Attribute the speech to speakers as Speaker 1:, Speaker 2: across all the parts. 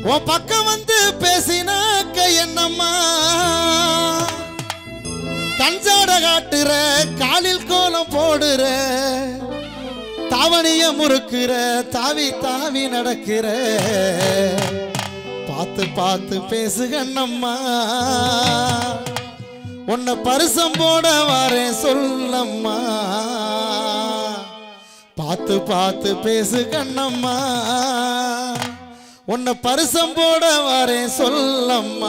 Speaker 1: உன் பக்கம் வந்து பேசினாக்க என்னம்மா கஞ்சாட காட்டுற காலில் கோலம் போடுற தாவணிய முறுக்குற தாவி தாவி நடக்கிற பார்த்து பார்த்து பேசுகண்ணம்மா உன்னை பரிசம் போட வரேன் சொல்லம்மா பார்த்து பார்த்து பேசு கண்ணம்மா உன்னை பரிசம் போட வரேன் சொல்லம்மா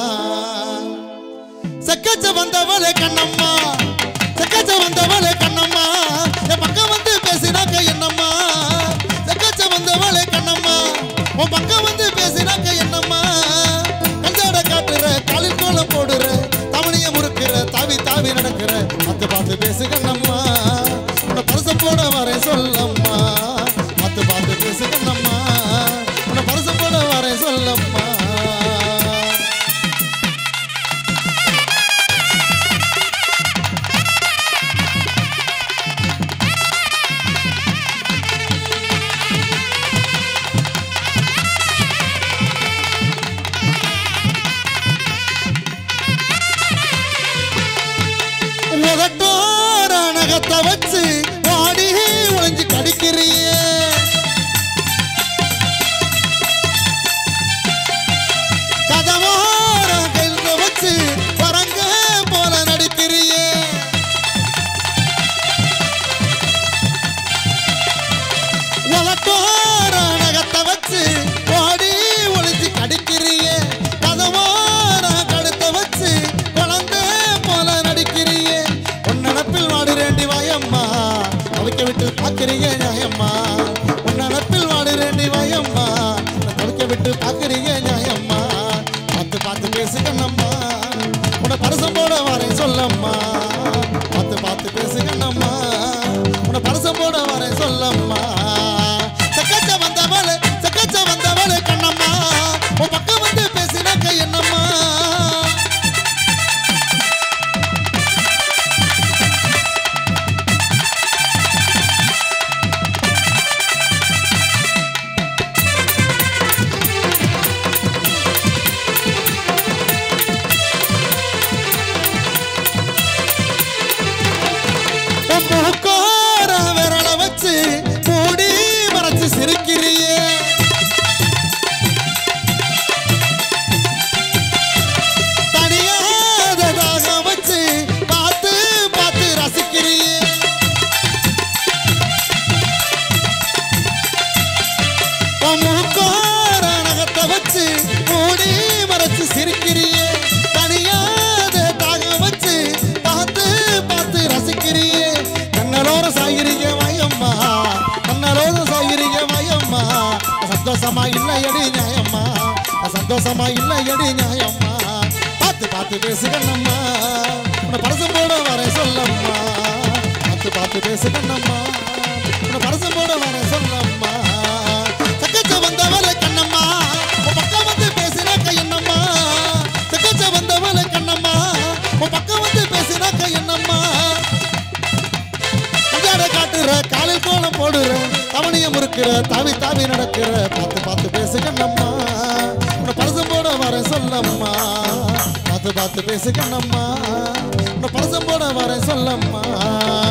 Speaker 1: செக்கச்ச வந்தவளே கண்ணம்மா செக்கச்ச வந்தவளே கண்ணம்மா என் பக்கம் வந்து பேசினாக்க என்னம்மா செக்கச்ச வந்தவளே கண்ணம்மா உன் பக்கம் வந்து பேசினாக்க என்னம்மா கஞ்சாட காட்டுற காலில் கோலம் போடுற தவணைய முறுக்கிற தாவி தாவி நடக்கிற பார்த்து பார்த்து பேசு கண்ணம்மா உன்னை பரிசம் போட வரேன் சொல்லம்மா பார்த்து பார்த்து பேசு கண்ணம்மா உன்னை பரிசம் போட வரேன் சொல்லம்மா உதட்டோர நகத்தை வச்சு வாடி ஒளிஞ்சு கடிக்கிறியே கதவோர கையில வச்சு பரங்க போல நடிக்கிறியே உதட்டோர நகத்தை வச்சு வாடி ஒளிஞ்சு கடிக்கிறியே கதவோர கழுத்தை வச்சு குழந்தை போல நடிக்கிறியே உன் நினப்பில் வாடுறேண்டி வாயம்மா தவிக்க விட்டு பார்க்கறீங்க நியாயம்மா உன் நினப்பில் வாடுறேண்டி வாயம்மா தவிக்க விட்டு பார்க்கறீங்க நியாயம்மா பார்த்து பார்த்து பேசு கண்ணம்மா உன்னை பரசம் போட வரேன் சொல்லம்மா பார்த்து பார்த்து பேசு கண்ணம்மா உன்னை பரசம் போட வரேன் சொல்லம்மா சக்கச்ச வந்தவளே சக்கச்ச வந்தவளே கண்ணம்மா உன் பக்கம் வந்து பேசினாக்க என்னம்மா மூக்கோர விரல வச்சு மூடி மறைச்சு சிரிக்கிறியே தனியாத தாகம் வச்சு பார்த்து பார்த்து ரசிக்கிறியே உன் மூக்கோர நகத்தை வச்சு மூடி மறைச்சு சிரிக்கிறியே தனியாத தாகம் வச்சு பார்த்து பார்த்து ரசிக்கிறியே கண்ணலோர சாகிரிக வயம்மா கண்ணலோர சாகிரிக வயம்மா சந்தோஷமா இல்லையடி நியாயம்மா சந்தோஷமா இல்லையடி நியாயம்மா பார்த்து பார்த்து பேசு கண்ணம்மா உன்னை பரசம் போட வரேன் சொல்லம்மா பார்த்து பார்த்து பேசு கண்ணம்மா உன்னை பரசம் போட வரேன் சொல்லம்மா சக்கச்ச வந்தவளே கண்ணம்மா உன் பக்கம் வந்து பேசினாக்க என்னம்மா சக்கச்ச வந்தவளே கண்ணம்மா உன் பக்கம் வந்து பேசினாக்க என்னம்மா அஞ்சாட காட்டுற காலில் கோலம் போடுற தவணைய முறுக்கிற தாவி தாவி நடக்கிற பார்த்து பார்த்து பேசு கண்ணம்மா உன்னை பரசம் போட வரேன் சொல்லம்மா பார்த்து பார்த்து பேசு கண்ணம்மா உன்னை பரசம் போட வரேன் சொல்லம்மா